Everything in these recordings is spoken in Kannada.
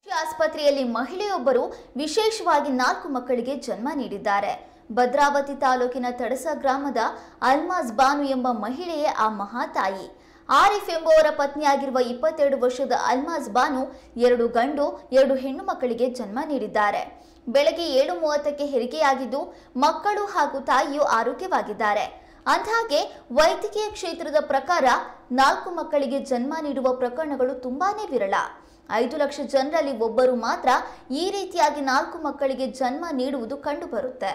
ಆಸ್ಪತ್ರೆಯಲ್ಲಿ ಮಹಿಳೆಯೊಬ್ಬರು ವಿಶೇಷವಾಗಿ ನಾಲ್ಕು ಮಕ್ಕಳಿಗೆ ಜನ್ಮ ನೀಡಿದ್ದಾರೆ ಭದ್ರಾವತಿ ತಾಲೂಕಿನ ತಡಸ ಗ್ರಾಮದ ಅಲ್ಮಾಜ್ ಬಾನು ಎಂಬ ಮಹಿಳೆಯೇ ಆ ಮಹಾತಾಯಿ ಆರಿಫ್ ಎಂಬುವರ ಪತ್ನಿಯಾಗಿರುವ ಇಪ್ಪತ್ತೆರಡು ವರ್ಷದ ಅಲ್ಮಾಜ್ ಬಾನು ಎರಡು ಗಂಡು ಎರಡು ಹೆಣ್ಣು ಮಕ್ಕಳಿಗೆ ಜನ್ಮ ನೀಡಿದ್ದಾರೆ ಬೆಳಗ್ಗೆ ಏಳು ಮೂವತ್ತಕ್ಕೆ ಹೆರಿಗೆಯಾಗಿದ್ದು ಮಕ್ಕಳು ಹಾಗೂ ತಾಯಿಯು ಆರೋಗ್ಯವಾಗಿದ್ದಾರೆ ಅಂದಹಾಗೆ ವೈದ್ಯಕೀಯ ಕ್ಷೇತ್ರದ ಪ್ರಕಾರ ನಾಲ್ಕು ಮಕ್ಕಳಿಗೆ ಜನ್ಮ ನೀಡುವ ಪ್ರಕರಣಗಳು ತುಂಬಾನೇ ವಿರಳ ಐದು ಲಕ್ಷ ಜನರಲ್ಲಿ ಒಬ್ಬರು ಮಾತ್ರ ಈ ರೀತಿಯಾಗಿ ನಾಲ್ಕು ಮಕ್ಕಳಿಗೆ ಜನ್ಮ ನೀಡುವುದು ಕಂಡುಬರುತ್ತೆ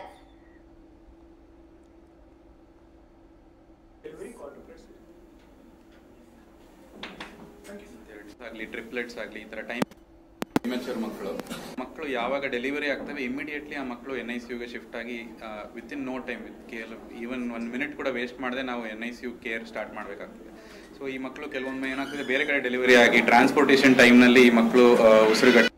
ಆಗಲಿ ಟ್ರಿಪ್ಲೆಟ್ಸ್ ಆಗಲಿ ಈ ಥರ ಟೈಮ್ ಇಮೆಚೂರ್ ಮಕ್ಕಳು ಮಕ್ಕಳು ಯಾವಾಗ ಡೆಲಿವರಿ ಆಗ್ತವೆ ಇಮಿಡಿಯೇಟ್ಲಿ ಆ ಮಕ್ಕಳು ಎನ್ ಐ ಸಿ ಯುಗೆ ಶಿಫ್ಟ್ ಆಗಿ within no time with care even ಒಂದು ಮಿನಿಟ್ ಕೂಡ ವೇಸ್ಟ್ ಮಾಡದೆ ನಾವು N I C U care start ಮಾಡಬೇಕಾಗ್ತದೆ ಸೊ ಈ ಮಕ್ಕಳು ಕೆಲವೊಮ್ಮೆ ಏನಾಗ್ತದೆ ಬೇರೆ ಕಡೆ ಡೆಲಿವರಿ ಆಗಿ ಟ್ರಾನ್ಸ್ಪೋರ್ಟೇಷನ್ ಟೈಮ್ನಲ್ಲಿ ಈ ಮಕ್ಕಳು ಉಸಿರುಗಟ್ಟ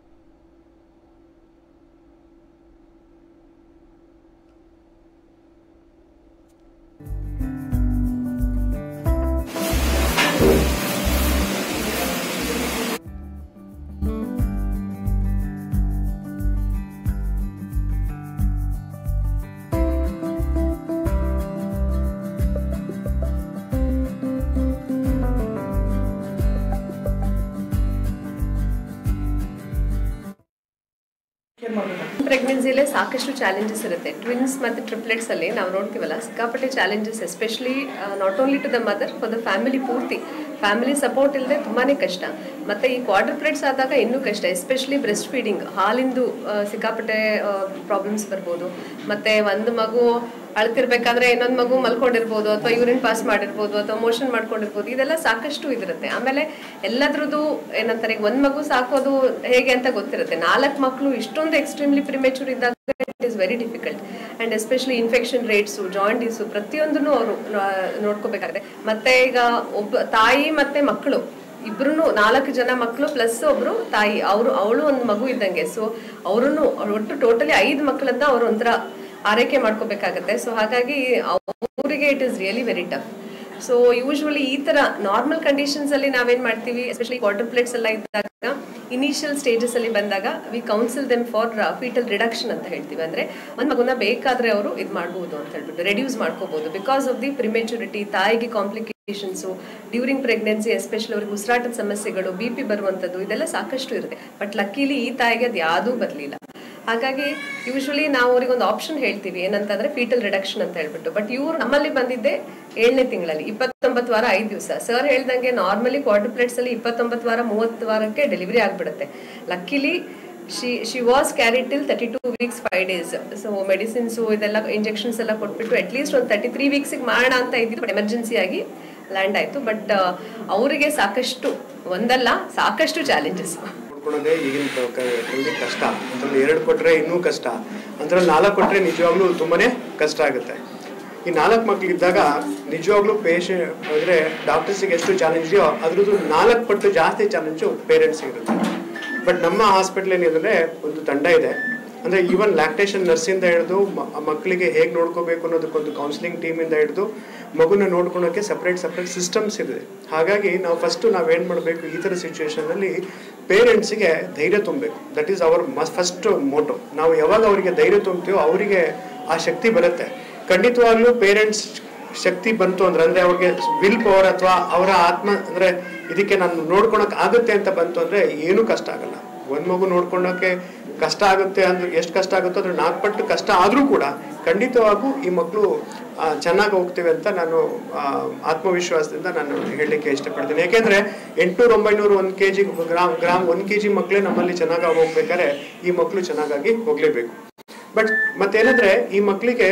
ಪ್ರೆಗ್ನೆನ್ಸಿಲೇ ಸಾಕಷ್ಟು ಚಾಲೆಂಜಸ್ ಇರುತ್ತೆ ಟ್ವಿನ್ಸ್ ಮತ್ತು ಟ್ರಿಪ್ಲೆಟ್ಸ್ ಅಲ್ಲಿ ನಾವು ನೋಡ್ತೀವಲ್ಲ ಸಿಕ್ಕಾಪಟ್ಟೆ challenges especially not only to the mother for the family ಪೂರ್ತಿ ಫ್ಯಾಮಿಲಿ ಸಪೋರ್ಟ್ ಇಲ್ಲದೆ ತುಂಬಾನೇ ಕಷ್ಟ ಮತ್ತೆ ಈ ಕ್ವಾಡ್ರಿಪ್ಲೆಟ್ಸ್ ಆದಾಗ ಇನ್ನೂ ಕಷ್ಟ ಎಸ್ಪೆಷಲಿ ಬ್ರೆಸ್ಟ್ ಫೀಡಿಂಗ್ ಹಾಲಿಂದು ಆ, ಸಿಕ್ಕಾಪಟ್ಟೆ ಪ್ರಾಬ್ಲಮ್ಸ್ ಬರ್ಬೋದು ಮತ್ತೆ ಒಂದು ಮಗು ಅಳ್ತಿರ್ಬೇಕಾದ್ರೆ ಇನ್ನೊಂದು ಮಗು ಮಲ್ಕೊಂಡಿರ್ಬೋದು ಅಥವಾ ಯೂರಿನ್ ಪಾಸ್ ಮಾಡಿರ್ಬೋದು ಅಥವಾ ಮೋಷನ್ ಮಾಡ್ಕೊಂಡಿರ್ಬೋದು ಇದೆಲ್ಲ ಸಾಕಷ್ಟು ಇದಿರುತ್ತೆ ಆಮೇಲೆ ಎಲ್ಲದ್ರದ್ದು ಏನಂತಾರೆ ಈಗ ಒಂದ್ ಮಗು ಸಾಕೋದು ಹೇಗೆ ಅಂತ ಗೊತ್ತಿರುತ್ತೆ ನಾಲ್ಕು ಮಕ್ಕಳು ಇಷ್ಟೊಂದು ಎಕ್ಸ್ಟ್ರೀಮ್ಲಿ ಪ್ರಿಮೆಚೂರ್ ಇದ್ದಾಗ it is very difficult and especially infection rates jaundice ಪ್ರತಿಯೊಂದನ್ನು ಅವರು ನೋಡ್ಕೋಬೇಕಾಗುತ್ತೆ ಮತ್ತೆ ಈಗ ಒಬ್ಬ ತಾಯಿ ಮತ್ತೆ ಮಕ್ಕಳು ಇಬ್ರು ನಾಲ್ಕು ಜನ ಮಕ್ಕಳು ಪ್ಲಸ್ ಒಬ್ರು ತಾಯಿ ಅವರು ಅವಳು ಒಂದು ಮಗು ಇದ್ದಂಗೆ ಸೊ ಅವರನ್ನು ಒಟ್ಟು ಟೋಟಲಿ ಐದು ಮಕ್ಕಳನ್ನ ಅವ್ರು ಒಂಥರ ಆರೈಕೆ ಮಾಡ್ಕೋಬೇಕಾಗತ್ತೆ ಸೊ ಹಾಗಾಗಿ ಅವರಿಗೆ it is really very tough so usually ಈ ತರ ನಾರ್ಮಲ್ ಕಂಡೀಷನ್ಸ್ ಅಲ್ಲಿ ನಾವೇನ್ ಮಾಡ್ತೀವಿ ಎಸ್ಪೆಷಲಿ ವಾಟರ್ ಪ್ಲೇಟ್ಸ್ ಎಲ್ಲ ಇದ್ದಾಗ ಇನಿಷಿಯಲ್ ಸ್ಟೇಜಸ್ ಅಲ್ಲಿ ಬಂದಾಗ we counsel them for fetal reduction ಅಂತ ಹೇಳ್ತೀವಿ ಅಂದ್ರೆ ಒಂದ್ ಮಗುನ ಬೇಕಾದ್ರೆ ಅವರು ಇದು ಮಾಡ್ಬೋದು ಅಂತ ಹೇಳ್ಬಿಟ್ಟು ರೆಡ್ಯೂಸ್ ಮಾಡ್ಕೋಬಹುದು ಬಿಕಾಸ್ ಆಫ್ ದಿ ಪ್ರಿಮೆಚುರಿಟಿ ತಾಯಿಗೆ ಕಾಂಪ್ಲಿಕೇಶನ್ಸು ಡ್ಯೂರಿಂಗ್ ಪ್ರೆಗ್ನೆನ್ಸಿ ಎಸ್ಪೆಷಲಿ ಅವ್ರಿಗೆ ಉಸಿರಾಟದ ಸಮಸ್ಯೆಗಳು ಬಿ ಪಿ ಬರುವಂಥದ್ದು ಇದೆಲ್ಲ ಸಾಕಷ್ಟು ಇರುತ್ತೆ ಬಟ್ ಲಕ್ಕಿಲಿ ಈ ತಾಯಿಗೆ ಅದು ಯಾವುದೂ ಬರಲಿಲ್ಲ ಹಾಗಾಗಿ ಯೂಶ್ವಲಿ ನಾವು ಅವ್ರಿಗೆ ಒಂದು ಆಪ್ಷನ್ ಹೇಳ್ತೀವಿ ಏನಂತಂದ್ರೆ ಫೀಟಲ್ ರಿಡಕ್ಷನ್ ಅಂತ ಹೇಳ್ಬಿಟ್ಟು ಬಟ್ ಇವ್ರು ನಮ್ಮಲ್ಲಿ ಬಂದಿದ್ದೆ ಏಳನೇ ತಿಂಗಳಲ್ಲಿ ಇಪ್ಪತ್ತೊಂಬತ್ತು ವಾರ ಐದು ದಿವಸ ಸರ್ ಹೇಳ್ದಂಗೆ ನಾರ್ಮಲಿ ಕ್ವಾಡ್ರಿಪ್ಲೇಟ್ಸ್ ಅಲ್ಲಿ ಇಪ್ಪತ್ತೊಂಬತ್ತು ವಾರ ಮೂವತ್ತು ವಾರಕ್ಕೆ ಡೆಲಿವರಿ ಆಗ್ಬಿಡುತ್ತೆ luckily she she was carry till thirty two weeks five days so medicines ಇದೆಲ್ಲ ಇಂಜೆಕ್ಷನ್ಸ್ ಎಲ್ಲ ಕೊಟ್ಬಿಟ್ಟು ಅಟ್ಲೀಸ್ಟ್ ಒಂದು ತರ್ಟಿ ತ್ರೀ ವೀಕ್ಸಿಗೆ ಮಾಡೋಣ ಅಂತ ಇದ್ದಿದ್ದು ಬಟ್ ಎಮರ್ಜೆನ್ಸಿ ಆಗಿ ಲ್ಯಾಂಡ್ ಆಯಿತು ಬಟ್ ಅವರಿಗೆ ಸಾಕಷ್ಟು ಒಂದಲ್ಲ ಸಾಕಷ್ಟು ಚಾಲೆಂಜಸ್ ನೋಡ್ಕೊಳ್ಳೋದೇ ಈಗಿನ ಕ- ಕ- ಇಲ್ಲಿ ಕಷ್ಟ ಅದ್ರಲ್ಲಿ ಎರಡು ಕೊಟ್ರೆ ಇನ್ನೂ ಕಷ್ಟ ಅದ್ರಲ್ಲಿ ನಾಲ್ಕು ಕೊಟ್ರೆ ನಿಜವಾಗ್ಲೂ ತುಂಬಾನೇ ಕಷ್ಟ ಆಗುತ್ತೆ ಈ ನಾಲ್ಕು ಮಕ್ಳಿದ್ದಾಗ ನಿಜವಾಗ್ಲೂ ಪೇಷಂಟ್ ಅಂದ್ರೆ ಡಾಕ್ಟರ್ಸಿಗೆ ಎಷ್ಟು ಚಾಲೆಂಜ್ ಇದೆಯೋ ಅದ್ರದ್ದು ನಾಲ್ಕು ಪಟ್ಟು ಜಾಸ್ತಿ ಚಾಲೆಂಜು ಪೇರೆಂಟ್ಸ್ ಇರುತ್ತೆ ಬಟ್ ನಮ್ಮ ಹಾಸ್ಪಿಟ್ಲ್ ಏನಿದ್ರೆ ಒಂದು ತಂಡ ಇದೆ ಅಂದ್ರೆ ಈವನ್ ಲ್ಯಾಕ್ಟೇಷನ್ ನರ್ಸಿಂದ ಹಿಡಿದು ಮ- ಮಕ್ಕಳಿಗೆ ಹೇಗೆ ನೋಡ್ಕೋಬೇಕು ಅನ್ನೋದಕ್ಕೊಂದು ಕೌನ್ಸಿಲಿಂಗ್ ಟೀಮಿಂದ ಹಿಡಿದು ಮಗುನ ನೋಡ್ಕೊಳಕ್ಕೆ ಸಪ್ರೇಟ್ ಸಪ್ರೇಟ್ ಸಿಸ್ಟಮ್ಸ್ ಇದೆ ಹಾಗಾಗಿ ನಾವು ಫಸ್ಟ್ ನಾವೇನು ಮಾಡಬೇಕು ಈ ಥರ ಸಿಚುವೇಶನಲ್ಲಿ ಪೇರೆಂಟ್ಸಿಗೆ ಧೈರ್ಯ ತುಂಬಬೇಕು that is our first motto ನಾವು ಯಾವಾಗ ಅವರಿಗೆ ಧೈರ್ಯ ತುಂಬ್ತೀವೋ ಅವರಿಗೆ ಆ ಶಕ್ತಿ ಬರುತ್ತೆ ಖಂಡಿತವಾಗ್ಲೂ ಪೇರೆಂಟ್ಸ್ ಶಕ್ತಿ ಬಂತು ಅಂದ್ರೆ ಅಂದ್ರೆ ಅವ್ರಿಗೆ ವಿಲ್ ಪವರ್ ಅಥವಾ ಅವರ ಆತ್ಮ ಅಂದ್ರೆ ಇದಕ್ಕೆ ನಾನು ನೋಡ್ಕೊಳಕ್ ಆಗುತ್ತೆ ಅಂತ ಬಂತು ಅಂದ್ರೆ ಏನೂ ಕಷ್ಟ ಆಗಲ್ಲ ಒಂದ್ ಮಗು ನೋಡ್ಕೊಳಕ್ಕೆ ಕಷ್ಟ ಆಗುತ್ತೆ ಅಂದ್ರೆ ಎಷ್ಟು ಕಷ್ಟ ಆಗುತ್ತೋ ಅದ್ರ ನಾಲ್ಕು ಪಟ್ಟು ಕಷ್ಟ ಆದ್ರೂ ಕೂಡ ಖಂಡಿತವಾಗೂ ಈ ಮಕ್ಕಳು ಚೆನ್ನಾಗಿ ಹೋಗ್ತಿವೆ ಅಂತ ನಾನು ಆ, ಆತ್ಮವಿಶ್ವಾಸದಿಂದ ನಾನು ಹೇಳಲಿಕ್ಕೆ ಇಷ್ಟಪಡ್ತೀನಿ ಯಾಕೆಂದ್ರೆ ಎಂಟ್ನೂರ ಒಂಬೈನೂರು ಒಂದು ಕೆ ಜಿ ಗ್ರಾಮ್ ಗ್ರಾಮ್ ಒಂದು ಕೆ ಜಿ ಮಕ್ಕಳೇ ನಮ್ಮಲ್ಲಿ ಚೆನ್ನಾಗಿ ಹೋಗ್ಬೇಕಾದ್ರೆ ಈ ಮಕ್ಕಳು ಚೆನ್ನಾಗಾಗಿ ಹೋಗ್ಲೇಬೇಕು ಬಟ್ ಮತ್ತೇನಂದ್ರೆ ಈ ಮಕ್ಕಳಿಗೆ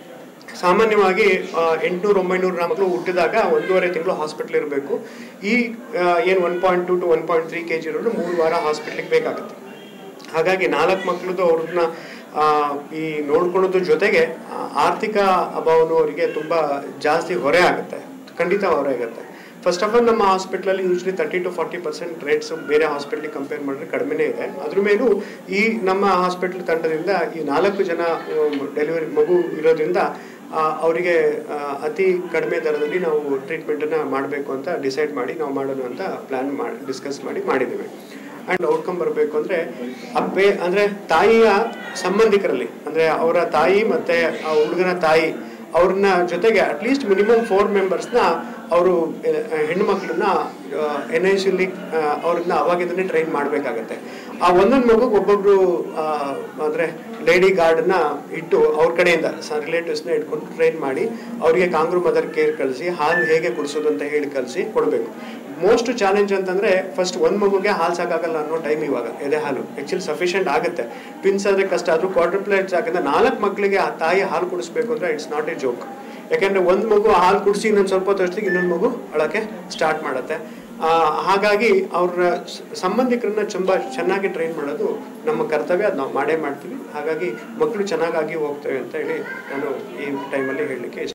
ಸಾಮಾನ್ಯವಾಗಿ ಎಂಟುನೂರ ಒಂಬೈನೂರು ಮಕ್ಕಳು ಹುಟ್ಟಿದಾಗ ಒಂದೂವರೆ ತಿಂಗಳು ಹಾಸ್ಪಿಟ್ಲ್ ಇರಬೇಕು ಈ ಏನು one point two two one point three K G ಇರೋರು ಮೂರು ವಾರ ಹಾಸ್ಪಿಟ್ಲಿಗೆ ಬೇಕಾಗುತ್ತೆ ಹಾಗಾಗಿ ನಾಲ್ಕು ಮಕ್ಕಳದ್ದು ಅವ್ರನ್ನ ಆ, ಈ ನೋಡ್ಕೊಳ್ಳೋದ್ರ ಜೊತೆಗೆ ಆ, ಆರ್ಥಿಕ ಅಭಾವನು ಅವರಿಗೆ ತುಂಬ ಜಾಸ್ತಿ ಹೊರೆ ಆಗುತ್ತೆ ಖಂಡಿತ ಹೊರೆ ಆಗುತ್ತೆ ಫಸ್ಟ್ ಆಫ್ ಆಲ್ ನಮ್ಮ ಹಾಸ್ಪಿಟ್ಲಲ್ಲಿ usually thirty to forty percent rates ಬೇರೆ ಹಾಸ್ಪಿಟ್ಲಿಗೆ ಕಂಪೇರ್ ಮಾಡಿದ್ರೆ ಕಡಿಮೆನೇ ಇದೆ ಅದ್ರ ಮೇಲೂ ಈ ನಮ್ಮ ಹಾಸ್ಪಿಟ್ಲ್ ತಂಡದಿಂದ ಈ ನಾಲ್ಕು ಜನ ಡೆಲಿವರಿ ಮಗು ಇರೋದ್ರಿಂದ ಆ, ಅವರಿಗೆ ಆ, ಅತಿ ಕಡಿಮೆ ದರದಲ್ಲಿ ನಾವು ಟ್ರೀಟ್ಮೆಂಟನ್ನು ಮಾಡಬೇಕು ಅಂತ ಡಿಸೈಡ್ ಮಾಡಿ ನಾವು ಮಾಡೋಣ ಅಂತ ಪ್ಲ್ಯಾನ್ ಮಾಡಿ ಡಿಸ್ಕಸ್ ಮಾಡಿ ಮಾಡಿದ್ದೇವೆ ಆ್ಯಂಡ್ ಔಟ್ಕಮ್ ಬರಬೇಕು ಅಂದರೆ ಅಪ್ಪೆ ಅಂದರೆ ತಾಯಿಯ ಸಂಬಂಧಿಕರಲ್ಲಿ ಅಂದರೆ ಅವರ ತಾಯಿ ಮತ್ತು ಆ ಹುಡುಗನ ತಾಯಿ ಅವ್ರನ್ನ ಜೊತೆಗೆ ಅಟ್ಲೀಸ್ಟ್ ಮಿನಿಮಮ್ ಫೋರ್ ಮೆಂಬರ್ಸ್ನ ಅವರು ಹೆಣ್ಣು ಮಕ್ಕಳನ್ನ ಎನ್ ಐ ಸಿಲಿ ಅವ್ರನ್ನ ಅವಾಗಿಂದನೇ ಟ್ರೈನ್ ಮಾಡಬೇಕಾಗತ್ತೆ ಆ ಒಂದೊಂದು ಮಗುಗೆ ಒಬ್ಬೊಬ್ರು ಆ, ಅಂದ್ರೆ ಲೇಡಿ ಗಾರ್ಡ್ನ ಇಟ್ಟು ಅವ್ರ ಕಡೆಯಿಂದ ರಿಲೇಟಿವ್ಸ್ನ ಇಟ್ಕೊಂಡು ಟ್ರೈನ್ ಮಾಡಿ ಅವರಿಗೆ ಕಾಂಗ್ರೂ ಮದರ್ ಕೇರ್ ಕಳಿಸಿ ಹಾಲು ಹೇಗೆ ಕುಡಿಸೋದು ಅಂತ ಹೇಳಿ ಕಲಿಸಿ ಕೊಡಬೇಕು ಮೋಸ್ಟ್ ಚಾಲೆಂಜ್ ಅಂತಂದ್ರೆ ಫಸ್ಟ್ ಒಂದು ಮಗುಗೆ ಹಾಲು ಸಾಕಾಗಲ್ಲ ಅನ್ನೋ ಟೈಮ್ ಇವಾಗ ಎದೆ ಹಾಲು ಆಕ್ಚುಲಿ ಸಫಿಷಿಯಂಟ್ ಆಗುತ್ತೆ ಟ್ವಿನ್ಸ್ ಆದ್ರೆ ಕಷ್ಟ ಆದ್ರೂ ಕ್ವಾರ್ಟರ್ ಪ್ಲೇಟ್ಸ್ ಆಗಿಂದ ನಾಲ್ಕು ಮಕ್ಕಳಿಗೆ ಆ ತಾಯಿ ಹಾಲು ಕುಡಿಸ್ಬೇಕು ಅಂದ್ರೆ ಇಟ್ಸ್ ನಾಟ್ ಎ ಜೋಕ್ ಯಾಕೆಂದ್ರೆ ಒಂದು ಮಗು ಹಾಲು ಕುಡಿಸಿ ಇನ್ನೊಂದು ಸ್ವಲ್ಪ ಹೊತ್ತಿಗೆ ಇನ್ನೊಂದು ಮಗು ಅಳಕ್ಕೆ ಸ್ಟಾರ್ಟ್ ಮಾಡುತ್ತೆ ಆ, ಹಾಗಾಗಿ ಅವ್ರ ಸ- ಸಂಬಂಧಿಕರನ್ನ ತುಂಬ ಚೆನ್ನಾಗಿ ಟ್ರೈನ್ ಮಾಡೋದು ನಮ್ಮ ಕರ್ತವ್ಯ ಅದು ನಾವು ಮಾಡೇ ಮಾಡ್ತೀವಿ ಹಾಗಾಗಿ ಮಕ್ಕಳು ಚೆನ್ನಾಗಾಗಿ ಹೋಗ್ತೇವೆ ಅಂತ ಹೇಳಿ ನಾನು ಈ ಟೈಮಲ್ಲಿ ಹೇಳಲಿಕ್ಕೆ ಇಷ್ಟ